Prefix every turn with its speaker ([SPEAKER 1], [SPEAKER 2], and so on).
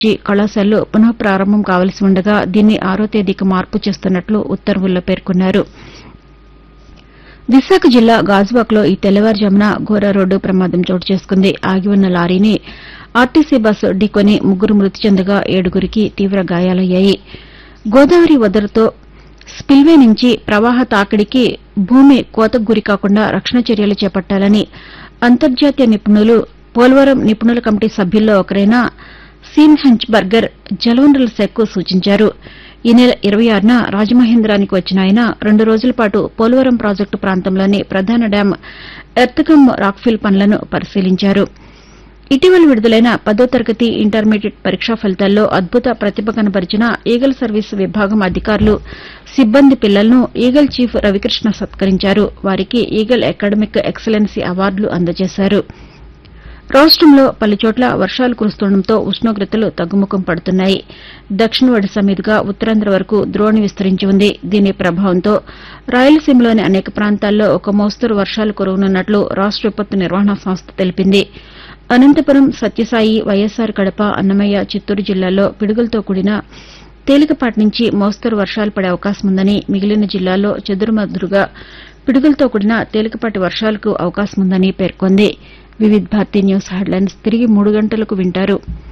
[SPEAKER 1] నుంచి కళాశాలలు పునః ప్రారంభం కావలసి ఉండగా దీన్ని ఆరో తేదీకి మార్పు చేస్తున్నట్లు ఉత్తర్వుల్లో పేర్కొన్నారు విశాఖ జిల్లా గాజువాకలో ఈ తెల్లవారుజామున ఘోర రోడ్డు ప్రమాదం చోటు చేసుకుంది ఆగి ఉన్న లారీని ఆర్టీసీ బస్సు ఢీకొని ముగ్గురు మృతి చెందగా ఏడుగురికి తీవ్ర గాయాలయ్యాయి గోదావరి వదరతో స్పిల్వే నుంచి ప్రవాహ తాకిడికి భూమి కోతకు గురి కాకుండా రక్షణ చర్యలు చేపట్టాలని అంతర్జాతీయ నిపుణులు పోలవరం నిపుణుల కమిటీ సభ్యుల్లో ఒకరైన సీన్ హెంచ్ బర్గర్ జలవనరుల శాఖకు సూచించారు ఈ నెల ఇరవై ఆరున రాజమహేంద్రానికి వచ్చిన ఆయన రెండు రోజుల పాటు పోలవరం ప్రాజెక్టు ప్రాంతంలోని ప్రధాన డ్యాం ఎర్తకమ్ రాక్ఫిల్ పనులను పరిశీలించారు ఇటీవల విడుదలైన పదో తరగతి ఇంటర్మీడియట్ పరీక్షా ఫలితాల్లో అద్భుత ప్రతిభ కనబరిచిన ఈగల్ సర్వీసు విభాగం అధికారులు సిబ్బంది పిల్లలను ఈగల్ చీఫ్ రవికృష్ణ సత్కరించారు వారికి ఈగల్ అకాడమిక్ ఎక్సలెన్సీ అవార్డులు అందజేశారు రాష్టంలో పలుచోట్ల వర్షాలు కురుస్తుండటంతో ఉష్ణోగ్రతలు తగ్గుముఖం పడుతున్నాయి దక్షిణ ఒడిశా మీదుగా ఉత్తరాంధ్ర వరకు ద్రోణి విస్తరించి ఉంది దీని ప్రభావంతో రాయలసీమలోని అనేక ప్రాంతాల్లో ఒక మోస్తరు వర్షాలు కురవనున్నట్లు రాష్ట విపత్తు నిర్వహణ సంస్థ తెలిపింది అనంతపురం సత్యసాయి వైఎస్సార్ కడప అన్నమయ్య చిత్తూరు జిల్లాల్లో పిడుగులతో కూడిన తేలికపాటి నుంచి మోస్తరు వర్షాలు పడే అవకాశం ఉందని మిగిలిన జిల్లాల్లో చెదురుమదురుగా పిడుగులతో కూడిన తేలికపాటి వర్షాలకు అవకాశం ఉందని పేర్కొంది వివిధ్ భారతి న్యూస్ హెడ్లైన్స్ తిరిగి మూడు గంటలకు వింటారు